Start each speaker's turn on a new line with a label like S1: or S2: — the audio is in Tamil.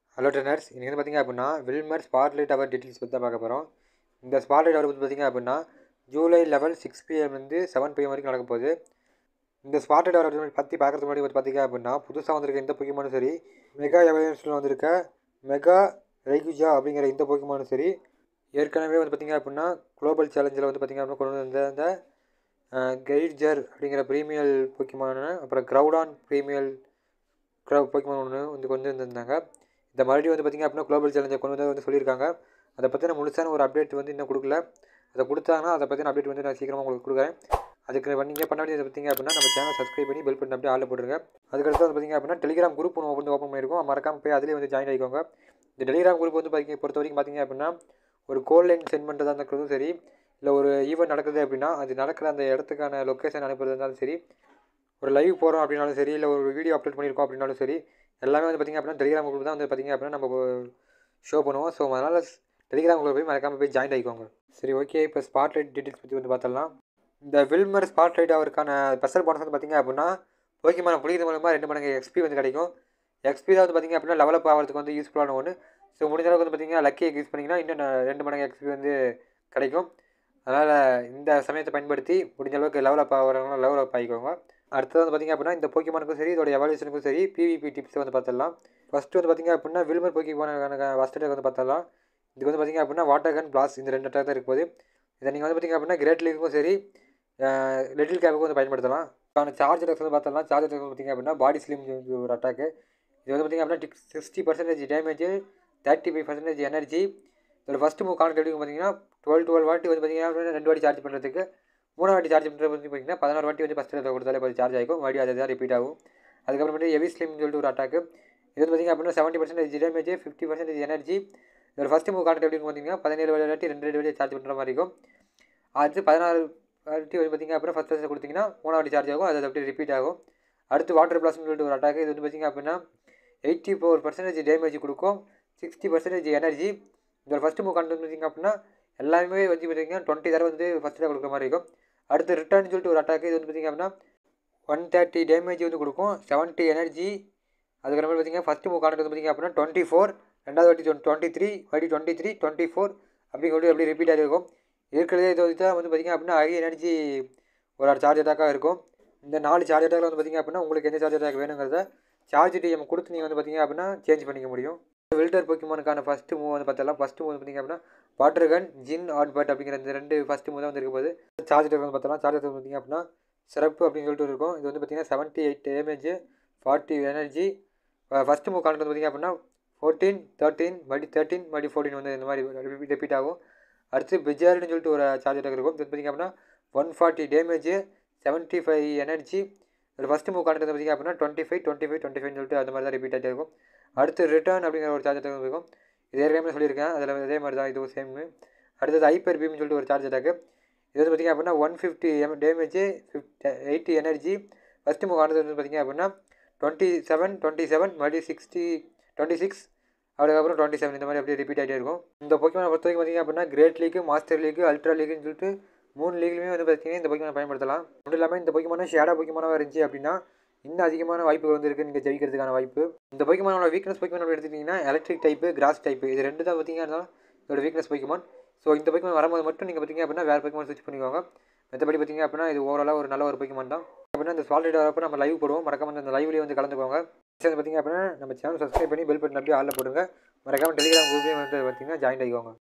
S1: ஹலோ ட்ரெனர்ஸ் இன்றைக்கி வந்து பார்த்திங்க அப்படின்னா வில்மர் ஸ்பாட்லைட் அவர் டீட்டெயில்ஸ் பற்றி தான் பார்க்க போகிறோம் இந்த ஸ்பாட்லைட் அவர் பற்றி பார்த்திங்க அப்படின்னா ஜூலை லெவல் சிக்ஸ் பிஎம் வந்து செவன் பிஎம் வரைக்கும் நடக்க போகுது இந்த ஸ்பாட்லைட் அவர் பற்றி பார்க்குறதுக்கு முன்னாடி வந்து பார்த்திங்க அப்படின்னா புதுசாக வந்திருக்க இந்த பொக்கிமானும் சரி மெகா எவல்யூஷனில் வந்திருக்க மெகா ரெகுஜா அப்படிங்கிற இந்த பொக்கிமானும் சரி ஏற்கனவே வந்து பார்த்திங்க அப்படின்னா குளோபல் சேலஞ்சில் வந்து பார்த்திங்க அப்படின்னா கொண்டு வந்த அந்த கைட்ஜர் அப்படிங்கிற ப்ரீமியல் பொக்கிமானு அப்புறம் க்ரௌடான் ப்ரீமியல் க்ரௌ பொக்கிமான் ஒன்று வந்து கொண்டு வந்திருந்தாங்க இந்த மறுபடியும் வந்து பார்த்திங்க அப்படின்னா குளோபல் சேலஞ்சை கொண்டு வந்து வந்து சொல்லியிருக்காங்க அதை பற்றின முழுசான ஒரு அப்டேட் வந்து இன்னும் கொடுக்கல அதை கொடுத்தாங்கன்னா அதை பற்றின அப்டேட் வந்து நான் சீக்கிரமாக உங்களுக்கு கொடுக்குறேன் அதுக்கு நீங்கள் பண்ண வேண்டியது பார்த்திங்க அப்படின்னா நம்ம சேனல் சப்ஸ்கிரைப் பண்ணி பெல் பண்ணி அப்படியே ஆளில் போட்டுருங்க அதுக்கடுத்து வந்து பார்த்திங்க அப்படின்னா டெலிகிராம் குரூப் ஒன்று வந்து ஓப்பன் பண்ணியிருக்கோம் மறக்காம போய் அதிலே வந்து ஜாயின் ஆகிக்கோங்க இந்த டெலிகிராம் குரூப் வந்து பார்த்திங்க பொறுத்த வரைக்கும் பார்த்திங்க அப்படின்னா ஒரு கோல் லைன் சென்ட் பண்ணுறதா இருக்கிறதும் சரி இல்லை ஒரு ஈவெண்ட் நடக்குது அப்படின்னா அது நடக்கிற அந்த இடத்துக்கான லொக்கேஷன் அனுப்புறது இருந்தாலும் சரி ஒரு லைவ் போகிறோம் அப்படின்னாலும் சரி இல்லை ஒரு வீடியோ அப்லோட் பண்ணியிருக்கோம் அப்படின்னாலும் சரி எல்லாமே வந்து பார்த்திங்க அப்படின்னா டெலிகிராம் குரூப் தான் வந்து பார்த்திங்க அப்படின்னா நம்ம ஷோ பண்ணுவோம் ஸோ அதனால் டெலிகிராம் குரூப் போய் மறக்காமல் போய் ஜாயின் ஆகிக்கோங்க சரி ஓகே இப்போ ஸ்பாட்லைட் டீட்டெயில்ஸ் பற்றி வந்து பார்த்தலாம் இந்த வில்மர் ஸ்பாட்லைட் அவருக்கான ஸ்பெஷல் போனஸ் வந்து பார்த்திங்க அப்படின்னா போக்கிமான புளிக்கிறது மூலமாக ரெண்டு மடங்கு எக்ஸ்பி வந்து கிடைக்கும் எக்ஸ்பி தான் வந்து பார்த்திங்க அப்படின்னா லெவலப் ஆகிறதுக்கு வந்து யூஸ்ஃபுல்லான ஒன்று ஸோ முடிஞ்ச அளவுக்கு வந்து பார்த்திங்கன்னா லக்கியை யூஸ் பண்ணிங்கன்னா இன்னும் ரெண்டு மடங்கு எக்ஸ்பி வந்து கிடைக்கும் அதனால் இந்த சமயத்தை பயன்படுத்தி முடிஞ்ச அளவுக்கு லெவலப் ஆகிறவங்க லெவலப் ஆகிக்கோங்க அடுத்தது வந்து பார்த்திங்க அப்படின்னா இந்த போக்கிமானுக்கும் சரி இதோட எவல்யூஷனுக்கும் சரி பிவிபி டிப்ஸ் வந்து பார்த்துடலாம் ஃபஸ்ட்டு வந்து பார்த்திங்க அப்படின்னா வில்மர் போக்கிமானுக்கான ஃபஸ்ட் அட்டாக் வந்து பார்த்தலாம் இதுக்கு வந்து பார்த்திங்க அப்படின்னா வாட்டர் கன் பிளாஸ் இந்த ரெண்டு அட்டாக் தான் இருக்கும்போது இதை நீங்கள் வந்து பார்த்திங்க அப்படின்னா கிரேட் லீக்குக்கும் சரி லிட்டில் கேப்புக்கும் வந்து பயன்படுத்தலாம் அதுக்கான சார்ஜ் அட்டாக்ஸ் வந்து பார்த்தலாம் சார்ஜ் அட்டாக் வந்து பார்த்திங்க அப்படின்னா பாடி ஸ்லிம் ஒரு அட்டாக்கு இது வந்து பார்த்திங்க அப்படின்னா sixty percentage damage thirty five percentage energy இதோட ஃபஸ்ட்டு மூவ் கான்டெக்ட் எப்படி பார்த்தீங்கன்னா டுவெல் டுவெல் வாட்டி வந்து பார்த்திங்கன்னா ரெண்டு வாட்டி சார்ஜ் பண்ணுறதுக்கு மூணு வாட்டி சார்ஜ் பண்ணுறது வந்து பார்த்திங்கன்னா பதினாறு வாட்டி வந்து ஃபஸ்ட் இடத்துல கொடுத்தாலே போய் சார்ஜ் ஆகும் மறுபடியும் அதை தான் ரிப்பீட் ஆகும் அதுக்கப்புறமேட்டு ஹெவி ஸ்லிம்னு சொல்லிட்டு ஒரு அட்டாக்கு இது வந்து பார்த்திங்க அப்படின்னா seventy percentage damage fifty percentage energy இதோட ஃபஸ்ட்டு மூவ் கான்டெக்ட் எப்படி பார்த்தீங்கன்னா பதினேழு வாட்டி ரெண்டு ரெண்டு வாட்டி சார்ஜ் பண்ணுற மாதிரி இருக்கும் அடுத்து பதினாறு வாட்டி வந்து பார்த்திங்க அப்புறம் ஃபஸ்ட் ஃபஸ்ட்டு கொடுத்தீங்கன்னா மூணாவது சார்ஜ் ஆகும் அது அப்படியே ரிப்பீட் ஆகும் அடுத்து வாட்டர் பிளாஸ்ட்னு சொல்லிட்டு ஒரு அட்டாக் இது வந்து பார்த்திங்க அப்படின்னா எயிட்டி ஃபோர் பர்சன்டேஜ் டேமேஜ் கொடுக்கும் சிக்ஸ்டி பர்சன்டேஜ் எனர்ஜி இதோட ஃபஸ்ட்டு மூவ் கான்டெக்ட் பார்த்திங்க அப்படின்னா எல்லாமே வந்து பார்த்திங்கன்னா டுவெண்ட்டி தடவை வந்து ஃபஸ்ட்டு கொடுக்குற மாதிரி இருக்கும் அடுத்து ரிட்டர்ன் சொல்லிட்டு ஒரு அட்டாக் இது வந்து பார்த்திங்க அப்படின்னா ஒன் தேர்ட்டி டேமேஜ் வந்து கொடுக்கும் செவன்ட்டி எனர்ஜி அதுக்கப்புறம் பார்த்திங்கன்னா ஃபஸ்ட்டு மூவ் கான்டெக்ட் வந்து பார்த்திங்க அப்படின்னா டுவெண்ட்டி ஃபோர் ரெண்டாவது வாட்டி டுவெண்ட்டி த்ரீ வாட்டி டுவெண்ட்டி த்ரீ டுவெண்ட்டி ஃபோர் அப்படின்னு சொல்லி அப்படி ரிப்பீட் ஆகிருக்கும் இருக்கிறதே இது வந்து தான் வந்து பார்த்திங்க அப்படின்னா ஹை எனர்ஜி ஒரு சார்ஜ் அட்டாக்காக இருக்கும் இந்த நாலு சார்ஜ் அட்டாக்கில் வந்து பார்த்திங்க அப்படின்னா உங்களுக்கு எந்த சார்ஜ் அட்டாக் வேணுங்கிறத சார்ஜ் டிஎம் கொடுத்து நீங்கள் வந்து பார்த்திங்க அப்படின்னா சேஞ்ச் பண்ணிக்க முடியும் வில்டர் போக்கிமானுக்கான ஃபஸ்ட்டு மூவ் வந்து பார்த்தலாம் ஃபஸ்ட்டு மூவ் வந்து பார்த்திங்க அப்படின்னா water gun Zen headbutt அப்படிங்கிற இந்த ரெண்டு ஃபஸ்ட்டு மூவ் தான் வந்து போது சார்ஜ் அட்டாக் வந்து பார்த்தலாம் சார்ஜ் அட்டாக் பார்த்திங்க அப்படின்னா சிறப்பு அப்படின்னு சொல்லிட்டு இருக்கும் இது வந்து பார்த்திங்கன்னா seventy eight damage forty energy first move contact வந்து பார்த்திங்க அப்படின்னா ஃபோர்டீன் தேர்ட்டீன் மறுபடி தேர்ட்டின் மறுபடி ஃபோர்டீன் வந்து இந்த மாதிரி ரிப்பீட் ஆகும் அடுத்து பிஜார்னு சொல்லிட்டு ஒரு சார்ஜ் அட்டாக் இருக்கும் இது பார்த்திங்க அப்படின்னா one forty damage seventy five energy இதில் ஃபஸ்ட்டு மூவ் கான்டெக்ட் பார்த்திங்க அப்படின்னா twenty five twenty five twenty five சொல்லிட்டு அந்த மாதிரி தான் ரிப்பீட் ஆகிட்டே இருக்கும் அடுத்து ரிட்டர்ன் அப்படிங்கிற ஒரு சார்ஜ் அட்டாக் இருக்கும் இது ஏற்கனவே சொல்லியிருக்கேன் அதில் அதே மாதிரி தான் இதுவும் சேம் அடுத்தது ஹைப்பர் பீம்னு சொல்லிட்டு ஒரு சார்ஜ் அட்டாக்கு இது வந்து பார்த்திங்க அப்படின்னா one fifty M damage fifty eighty energy first move ஆனது வந்து பார்த்திங்க அப்படின்னா டுவெண்ட்டி செவன் டுவெண்ட்டி செவன் மறுபடியும் சிக்ஸ்டி டுவெண்ட்டி சிக்ஸ் அதுக்கப்புறம் டுவெண்ட்டி செவன் இந்த மாதிரி அப்படியே ரிப்பீட் ஆகிட்டே இருக்கும் இந்த பொக்கிமான பொறுத்த வரைக்கும் பார்த்திங்க அப்படின்னா great league master league ultra லீக்னு சொல்லிட்டு மூணு லீக்லையுமே வந்து பார்த்திங்கன்னா இந்த பொக்கிமான பயன்படுத்தலாம் மட்டும் இல்லாமல் இந்த பொக்கிமான ஷேடா பொக்கிமானாக இருந்துச்சு அப்படின்னா இன்னும் அதிகமான வாய்ப்புகள் வந்து இருக்குது நீங்கள் ஜெயிக்கிறதுக்கான வாய்ப்பு இந்த பொக்கிமானோட வீக்னஸ் பொக்கிமானோட எடுத்துக்கிட்டிங்கன்னா எலக்ட்ரிக் டைப்பு கிராஸ் டைப்பு இது ரெண்டு தான் பார்த்திங்கன்னா இதோட வீக்னஸ் பொக்கிமான் ஸோ இந்த பொக்கிமான் வரும்போது மட்டும் நீங்கள் பார்த்திங்க அப்படின்னா வேறு பொக்கிமான் ஸ்விட்ச் பண்ணிக்கோங்க மற்றபடி பார்த்திங்க அப்படின்னா இது ஓவராலாக ஒரு நல்ல ஒரு பொக்கிமான் தான் அப்படின்னா இந்த ஸ்வாலிட் வரப்போ நம்ம லைவ் போடுவோம் மறக்காம அந்த லைவ்லேயே வந்து கலந்துக்கோங்க வந்து பார்த்திங்க அப்படின்னா நம்ம சேனல் சப்ஸ்கிரைப் பண்ணி பெல் பட்டன் அப்படியே ஆளில் போடுங்க மறக்காம டெலிகிராம் குரூப்லேயும் வந்து பார்த்திங்கன்னா ஜாயின் ஆகிக்கோங்க